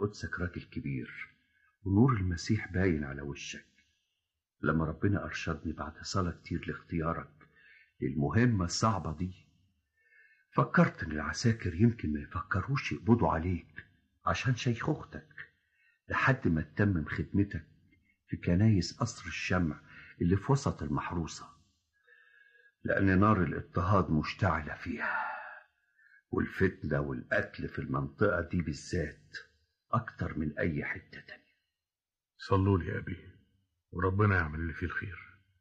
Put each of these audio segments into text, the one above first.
قدسك راجل كبير ونور المسيح باين على وشك لما ربنا أرشدني بعد صلاة كتير لاختيارك للمهمة الصعبة دي فكرت إن العساكر يمكن ما يفكروش يقبضوا عليك عشان شيخوختك لحد ما تتمم خدمتك في كنايس قصر الشمع اللي في وسط المحروسة لأن نار الاضطهاد مشتعلة فيها والفتنة والقتل في المنطقة دي بالذات أكتر من أي حتة تانية صلوا لي يا أبي وربنا يعمل اللي فيه الخير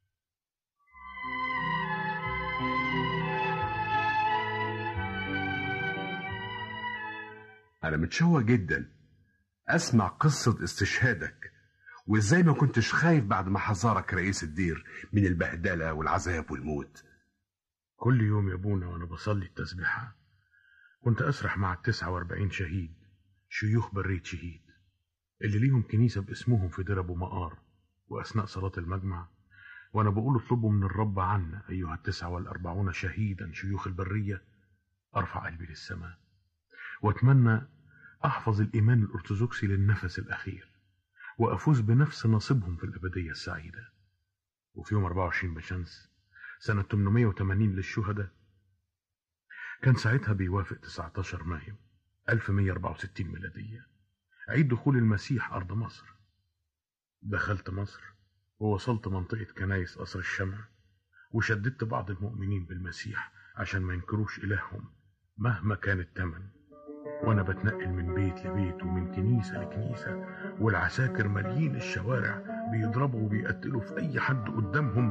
أنا متشوق جدا أسمع قصة استشهادك وإزاي ما كنتش خايف بعد ما حذرك رئيس الدير من البهدلة والعذاب والموت كل يوم يا ابونا وأنا بصلي التسبيحة كنت أسرح مع التسعة واربعين شهيد شيوخ برية شهيد اللي ليهم كنيسة باسمهم في دير أبو مقار وأثناء صلاة المجمع وأنا بقول اطلبوا من الرب عنا أيها التسعة والأربعون شهيدا شيوخ البرية أرفع قلبي للسماء وأتمنى أحفظ الإيمان الأرثوذكسي للنفس الأخير وأفوز بنفس نصيبهم في الأبدية السعيدة وفي يوم 24 بشمس سنة 880 للشهداء كان ساعتها بيوافق 19 مايو 1164 ميلادية عيد دخول المسيح أرض مصر دخلت مصر ووصلت منطقة كنايس قصر الشمع وشددت بعض المؤمنين بالمسيح عشان ما ينكروش إلههم مهما كان الثمن وأنا بتنقل من بيت لبيت ومن كنيسة لكنيسة والعساكر ماليين الشوارع بيضربوا وبيقتلوا في أي حد قدامهم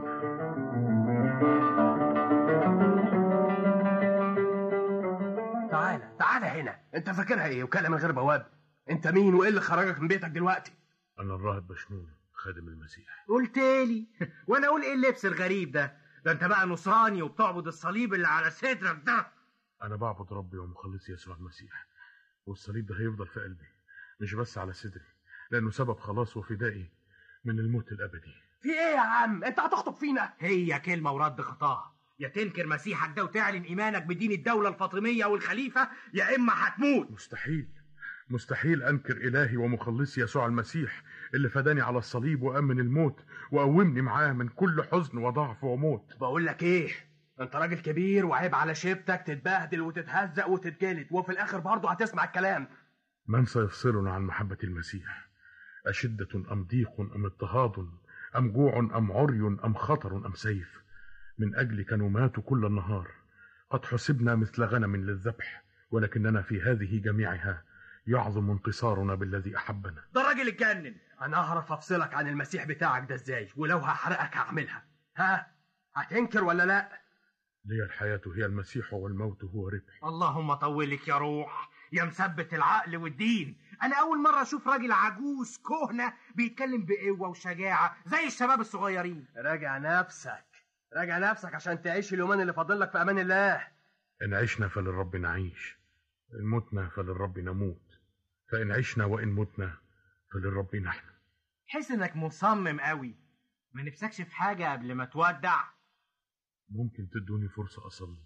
تعالى تعالى هنا انت فاكرها ايه وكاله من غير بواب انت مين وايه اللي خرجك من بيتك دلوقتي أنا الراهب بشنونة خادم المسيح قلت لي وانا اقول ايه اللبس الغريب ده ده انت بقى نصراني وبتعبد الصليب اللي على صدرك ده أنا بعبد ربي ومخلصي يسوع المسيح والصليب ده هيفضل في قلبي مش بس على صدري لأنه سبب خلاص وفدائي من الموت الأبدي في ايه يا عم انت هتخطب فينا هي كلمة ورد خطاها يا تنكر مسيحك ده وتعلن ايمانك بدين الدولة الفاطمية والخليفة يا اما هتموت مستحيل مستحيل أنكر إلهي ومخلصي يسوع المسيح اللي فداني على الصليب وأمن الموت وقومني معاه من كل حزن وضعف وموت بقول لك ايه انت راجل كبير وعيب على شيبتك تتبهدل وتتهزق وتتجلد وفي الاخر برضه هتسمع الكلام من سيفصلنا عن محبة المسيح أشدة أم ضيق أم اضطهاد أم جوع أم عري أم خطر أم سيف من أجلك نمات كل النهار قد حسبنا مثل غنم للذبح ولكننا في هذه جميعها يعظم انتصارنا بالذي أحبنا ده الراجل اتجنن انا هعرف افصلك عن المسيح بتاعك ده ازاي ولو هحرقك هعملها ها هتنكر ولا لا لي الحياة هي المسيح والموت هو ربح اللهم طولك يا روح يا مثبت العقل والدين انا اول مرة اشوف راجل عجوز كهنة بيتكلم بقوة وشجاعة زي الشباب الصغيرين راجع نفسك راجع نفسك عشان تعيش اليومين اللي فاضل لك في امان الله إن عشنا فللرب نعيش إن متنا فللرب نموت فإن عشنا وإن متنا فللرب نحن حس انك مصمم قوي ما نفسكش في حاجة قبل ما تودع ممكن تدوني فرصة أصلي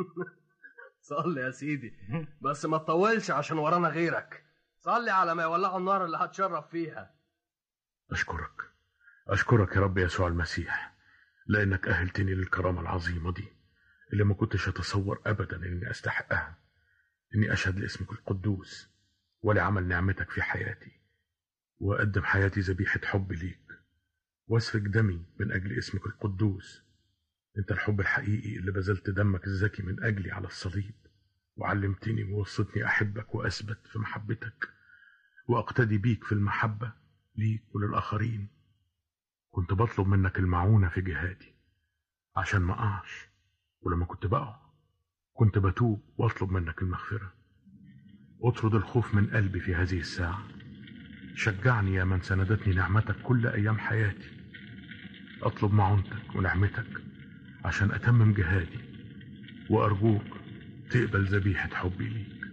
صلي يا سيدي بس ما تطولش عشان ورانا غيرك صلي على ما يولعوا النار اللي هتشرف فيها أشكرك أشكرك يا رب يسوع المسيح لأنك أهلتني للكرامة العظيمة دي اللي ما كنتش أتصور أبدا إني أستحقها إني أشهد لاسمك القدوس ولعمل نعمتك في حياتي وأقدم حياتي ذبيحة حب ليك واسفك دمي من أجل اسمك القدوس أنت الحب الحقيقي اللي بذلت دمك الزكي من أجلي على الصليب وعلمتني ووصتني أحبك وأثبت في محبتك وأقتدي بيك في المحبة ليك وللآخرين كنت بطلب منك المعونة في جهادي عشان ما أقعش ولما كنت بقع كنت بتوب وأطلب منك المغفرة اطرد الخوف من قلبي في هذه الساعة شجعني يا من سندتني نعمتك كل أيام حياتي أطلب معونتك ونعمتك عشان أتمم جهادي وأرجوك تقبل ذبيحة حبي ليك